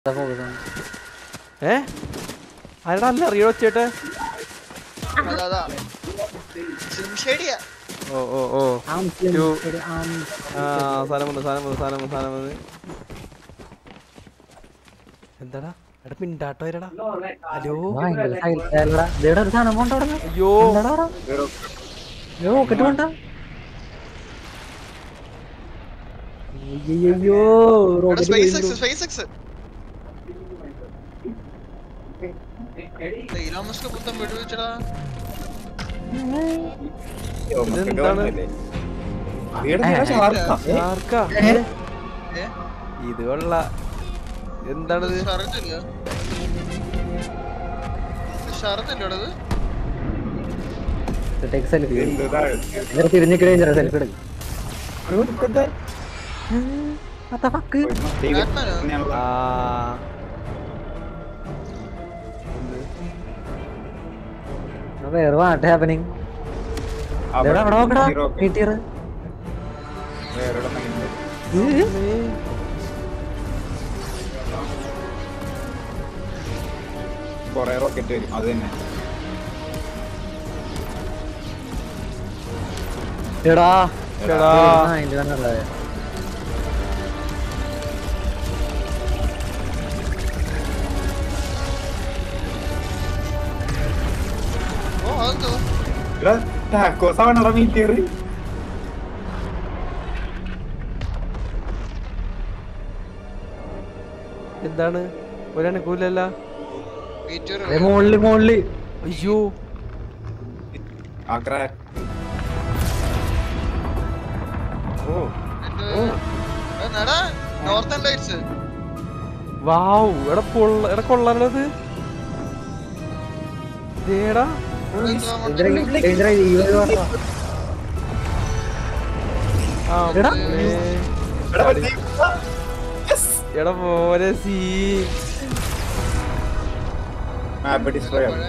ഏ ആരടാ അല്ല അറിയോ ചേട്ടെ അതാ അതാ സിംഷേഡിയാ ഓ ഓ ഓ യോ. ആ സാധനം വന്നു സാധനം വന്നു സാധനം വന്നു സാധനം വന്നു എന്താടാ എടാ പിണ്ടാട്ടോ വരടാ ഹലോ ഒരു സാധനം പോണ്ട അവിടെ അയ്യോ റോക്കറ്റ് പോണ്ട അയ്യോ rocket SpaceX SpaceX Elon Musk പുത്തൻ വിടുവിച്ചടാ ഇതെന്താണ് ആർക്കാ ഏ ഇത് കൊള്ള എന്താണിത് ഷർട്ടില്ല ഷർട്ടില്ലടത് ടേക്ക് സെൽഫി ഇങ്ങനെ തിരിഞ്ഞിക്കണേ സെൽഫി എടുക്കും ബാറ്റ്മാനോ ആ വേറെ വാട്ട് ഹാപ്പനിങ് അവിടെ നോക്കടാ മീറ്റിയർ കൊറേ റോക്കറ്റ് വരും അത് തന്നെ എടാ എടാ അതിന്റെ തന്നെ ഉള്ളത് ഓ അതെന്തോ എടാ ടാക്കോസ് ആവണടാ മീറ്റിയർ എന്താണ് ഒരനുകൂലല്ല മീറ്റർ ദേ മോളില് മോളില് അയ്യോ ആ ക്രാക്ക് ഓ എന്നടാ നോർത്തേൺ ലൈറ്റ്സ് വാവ് എടാ പൊള്ള എടാ കൊള്ളാനുള്ളത് ദേടാ ഡേഞ്ചർ ഈ വഴി പറഞ്ഞോ ആ എടാ. ഏ. എടാ മോനെ സീ മാപ്പ് ഡിസ്ട്രോയ് ആവും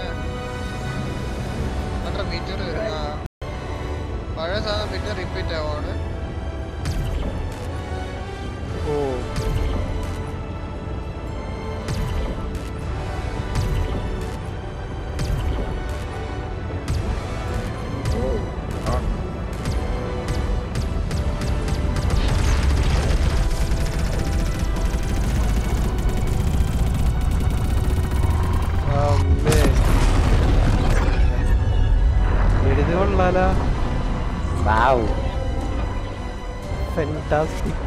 മീറ്റർ പഴയ സാധനം പിന്നെ റിപ്പീറ്റ് ആവാണ് ഓ അമ്മേ എഴുതി കൊള്ളാലാ വാവ് ഫെന്റാസ്റ്റിക്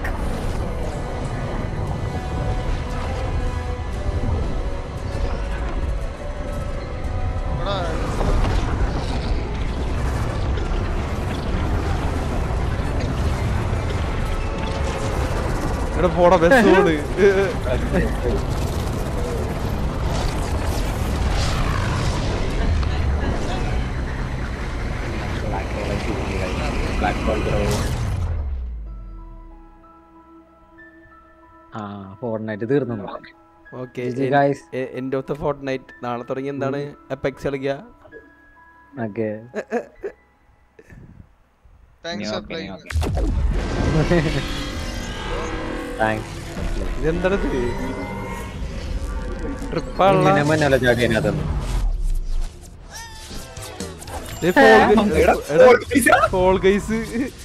എടാ ഇവിടെ പോടാ ബസ് ഓട് ബ്ലാക്ക് ബോൾ ആ ഫോർട്ട്നൈറ്റ് തീർന്നു okay GG guys. End of the Fortnite നാളെ തുടങ്ങി എന്താണ് എപ്പെക്സ് കളിക്കുക okay thanks for playing thanks ഇതെന്താണിത് ട്രിപ്പാണല്ലോ ഇങ്ങനെ മുന്നല്ല ചാടി അതിനകത്തുനിന്ന് ഫോൾ ഗൈസ്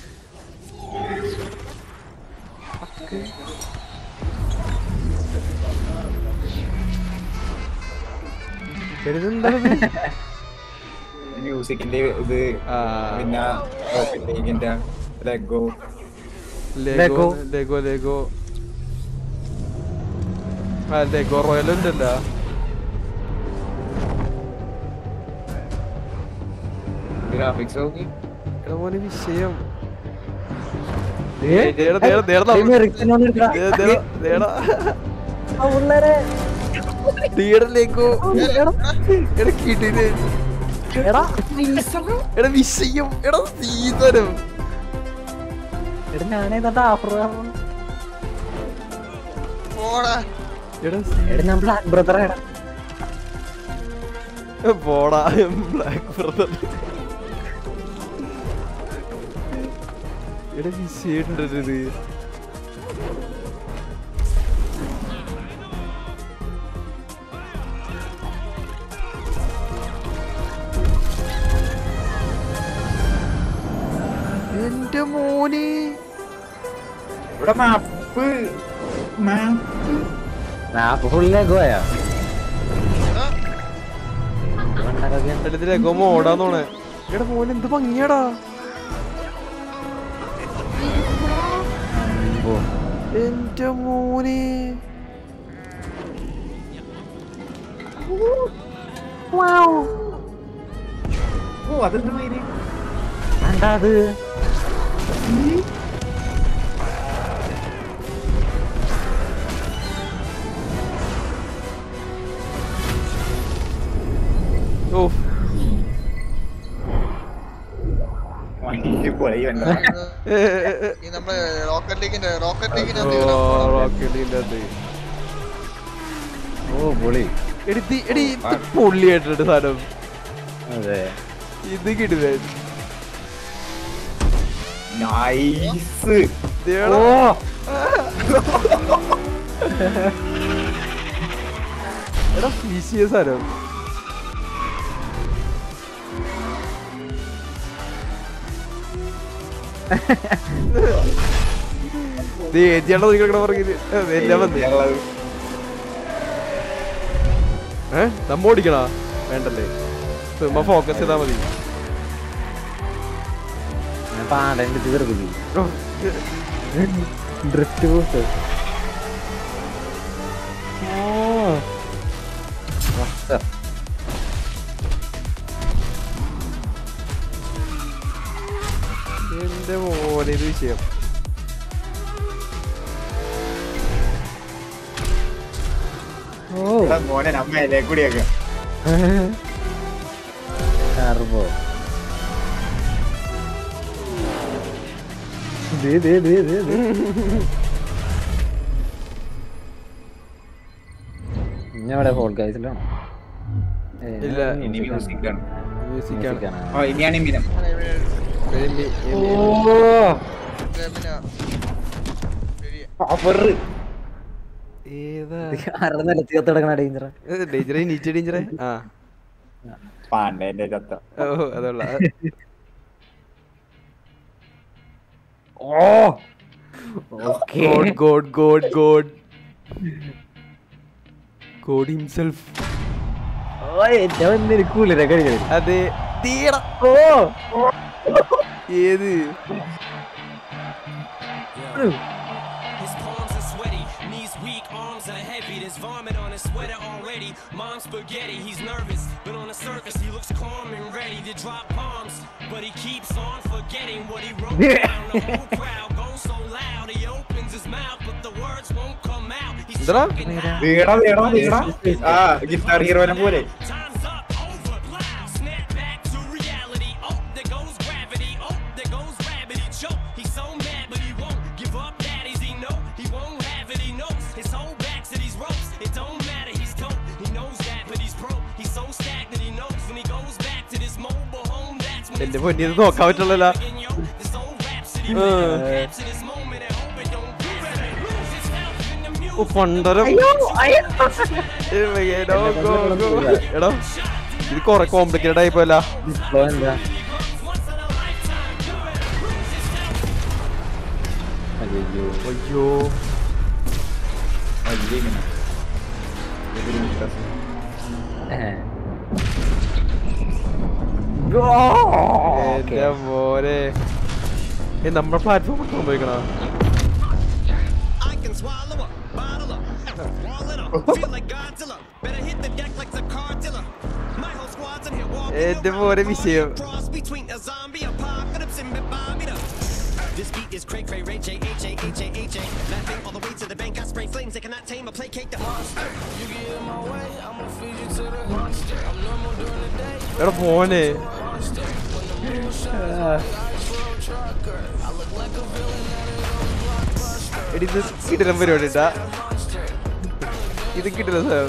ഇതെന്താണിത് മ്യൂസിക്കിന്റെ ഇത് ആ. പിന്നെ റോക്കറ്റ് ലീഗിന്റെ ലെഗോ ലെഗോ Lego. ലെഗോ ലെഗോ ആ ലെഗോ റോയൽ ഉണ്ടല്ലോ ഗ്രാഫിക്സ് നോക്കി എടാ മോനെ വിഷയം ഏ? ദേടാ, ദേടാ, ദേടാ, ഈ മെറിക്കൻ വന്ന് എടുക്കടാ. ദേ- ദേടാ, ദേടാ. ആ പിള്ളേരെ. ദേടാ ലെഗോ എടാ കിട്ടിയത് എടാ എടാ വിഷയം എടാ സീതനം എടാ ഞാനേതാ ആഫർ പോടാ എടാ സീ- എടാ ഞാൻ ബ്ലാക്ക് ബ്രദർ എടാ പോടാ ബ്ലാക്ക് ബ്രദർ എടാ വിഷയം ഇത് എന്റെ മോനെ ഇവിടെ മാപ്പ് മാപ്പ് മാപ്പ് ഫുള്ളിലേക്ക് പോയാ എടാ, മണ്ണൊക്കെ രഘുമ ഓടാന്നോണെ എടാ മോനെ എന്ത് ഭംഗിയാടാ എന്റെ മോനെ ഓ അതെന്താ മയില് എന്താ അത് ഓ വണ്ടി പോയി വന്ന ഈ നമ്മുടെ റോക്കറ്റ് ലീഗിന്റെ റോക്കറ്റ് ലീഗിന്റെ റോക്കറ്റിന്റെ അത് ഓ പൊളി എടി എടി ഇത് പൊള്ളിയായിട്ടുണ്ട് സാധനം അതെ ഇത് കിട്ടുവേ നൈസ് ഓ എടാ ഫീസിയ സാധനം ഏജിയാണോ നിൽക്കണ പറഞ്ഞത് എല്ലാം വന്നേ ഏ നമ്മ ഓടിക്കണാ വേണ്ടല്ലേ ചുമ്മാ ഫോക്കസ് ചെയ്താ മതി ഞാൻ പാടേണ്ടി തീർക്കുന്നു ഓ, ഡ്രിഫ്റ്റ് ബൂസ്റ്റ് എന്റെ മോനെ ഇത് വിഷയം ഓ മോനെ നമ്മ ഇലേ കൂടിയൊക്കെ ടർബോ ദേ ദേ ദേ ദേ ദേ ഇനി അവിടെ ഫോൾ ഗൈസിലാണോ ഇല്ല. ഇനി മ്യൂസിക് ആണ് മ്യൂസിക് ആണ് ഓ ഇനിയാണ് ഇമിനം എമി- ഓ എമി- ഓഫർ ഏതാ ആരുടെ നിലത്തി കത്ത് കിടക്കണ ഡേഞ്ചർ ഡേഞ്ചറേ നീച്ച ഡേഞ്ചറേ ആ പാണ്ഡേന്റെ ചത്ത ഓ അതുള്ള ഓ okay god god god god god himself ഓ ഏറ്റവും വന്നിരിക്കൂലേ കഴിക്കണം അതെ തീട ഓ ഏത് His palms are sweaty, knees weak, arms are heavy. There's vomit on his sweater already. Mom's spaghetti, he's nervous, but on the surface he looks calm and ready to drop bombs. But he keeps on forgetting what he wrote down. The whole crowd goes so loud, he opens his mouth, but the words won't come out. He's എന്താടാ? choking out. വീടാ വീടാ വീടാ ആ guitar ഹീറോനെ പോലെ Time's up, over, loud. Snap back to reality. Oh, there goes gravity. Oh, there goes gravity. Choke. He's so mad, but he won't give up. Daddies, he know he won't have it. He knows his whole back to these ropes. It don't matter. He's dope. He knows that, but he's broke. He's so stagnant. He knows when he goes back to this mobile home. That's when എന്റെ it's പൊന്നി ഇത് നോക്കാൻ പറ്റുള്ളല്ലോ begin, yo. This old rhapsody. Uh. man, capture this moment and hope it don't do better. Lose his health in the music. ഓ, പണ്ടരം ഏ, എടോ, go, go. എടോ ഇത് കൊറേ complicated ആയിപ്പോയല്ല ഡിസ്പ്ലോ എന്താ അയ്യോ അയ്യോ വലിയ ഇങ്ങനെ ഇതൊരു മുത്തശ്ശി. എന്റെ മോനെ ഏ നമ്മുടെ പ്ലാറ്റ്ഫോം സംഭവിക്കണ I can swallow up, bottle up, wall it up, feel like Godzilla. Better hit the deck like the Cardilla. My whole squad's in here walking എന്റെ around മോനെ like വിഷയം a cross between a zombie apocalypse and Bobby This beat is cray cray ray J H A H A H A. Laughing all the way to the bank. I spray flames. They cannot tame or placate the monster. You get in my way, I'ma feed you to the monster. I'm normal during the day. എടാ മോനെ എടി ഇത് കിട്ടില്ല പരിപാടി ഇട്ടാ ഇത് കിട്ടില്ല sir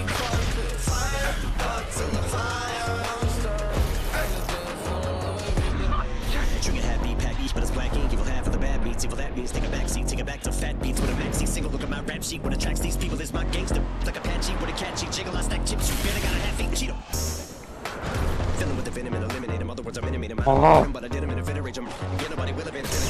Trigger happy, pack each, but it's black ink. Evil half of the bad beats. Evil that means take a back seat, take it back to fat beats with a maxi single. Look at my rap sheet. What attracts these people is my gangster. Like Apache with a catchy jiggle. I stack chips. You better got a half eat Cheeto. Filling with the venom and eliminate 'em. Other words, I'm intimate in my Oh. but I did 'em in a fit of rage. I'm- Get nobody will have been.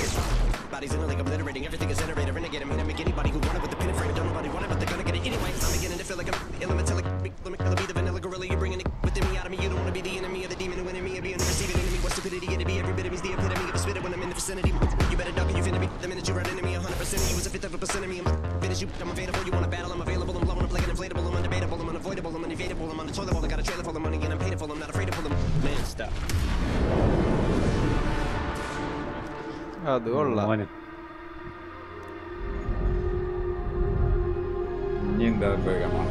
I'm beginning to feel like I'm elemental. Like, let me be the vanilla gorilla. You're bringing it within me out of me. You don't want to be the enemy of the demon who in me and being the receiving enemy. What stupidity it'd be? Every bit of me's the epitome of a spitter when I'm in the vicinity. You better duck or you finna be. The minute you run into me, 100% of you is a fifth of a percent of me. I'm finish you. I'm available. You want to battle? I'm available. I'm blowing up like an inflatable. I'm undebatable. I'm unavoidable. I'm unevadable. I'm on the toilet bowl. I got a trailer full of money and I'm paid for. I'm not afraid to pull them. Man, stop. അത് കൊള്ളാം മോനെ. ഇനി എന്താ ഉപയോഗമാണ്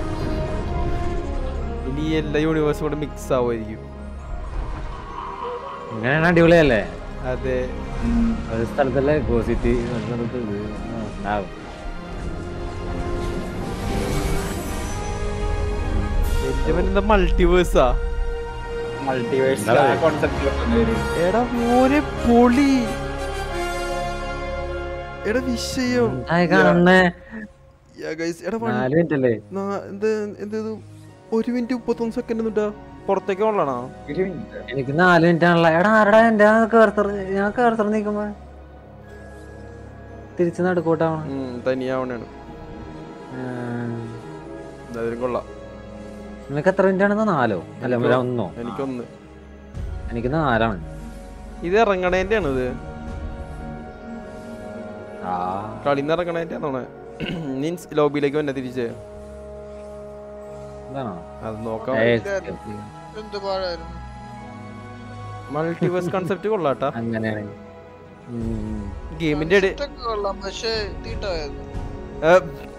ഇനി ഈ എല്ലാ യൂണിവേഴ്സും കൂടെ മിക്സ് ആവുമായിരിക്കും ഇങ്ങനെയാണ് അടിപൊളിയല്ലേ അതെ ഒരു സ്ഥലത്തല്ലേ ഗോസിറ്റി ഒരു സ്ഥലത്ത് ഇത് ആ, ഉണ്ടാവും എന്താ മൾട്ടിവേഴ്സാ മൾട്ടിവേഴ്സ് എന്താ കോൺസെപ്റ്റ് എടാ മോനെ പൊളി എടാ വിഷയം ആയി കാണണേ Yeah, guys, എടാ വൺ- നാല് മിനിറ്റ് അല്ലേ നാ- എന്ത് എന്ത് ഇത് ഒരു മിനിറ്റ് മുപ്പത്തൊന്ന് സെക്കൻഡ് എന്നിട്ടാ പുറത്തേക്ക് കൊള്ളണോ എനിക്ക് നാല് മിനിറ്റ് ആണല്ലോ എടാ ആരടാ എന്റെ കേർത്തർ ഞാൻ കേർത്തർ നീക്കുമ്പോ തിരിച്ച് നടുക്കൂട്ടാവണം തനിയാവണാണ് എന്തായാലും കൊള്ളാം നിനക്ക് എത്ര മിനിറ്റ് ആണെന്ന് നാലോ അല്ല എനിക്ക് ഒരു ഒന്നോ എനിക്കൊന്ന് എനിക്ക് നാലാണ് ഇത് ഇറങ്ങണേന്റെ ആണ് ഇത് ആ കളിന്ന് ഇറങ്ങണേന്റെ ആണോ മീൻസ് ലോബിയിലേക്ക് വന്നെ തിരിച്ച് ഇതാണോ അത് നോക്കാം ഏയ്, എന്ത് പാടായിരുന്നു മൾട്ടിവേഴ്സ് കൺസെപ്റ്റ് കൊള്ളാട്ടാ അങ്ങനെയാണ് ഉം. ഗെയിമിന്റെ ഇടയിൽ Concept ഒക്കെ കൊള്ളാം പക്ഷേ തീട്ടായിരുന്നു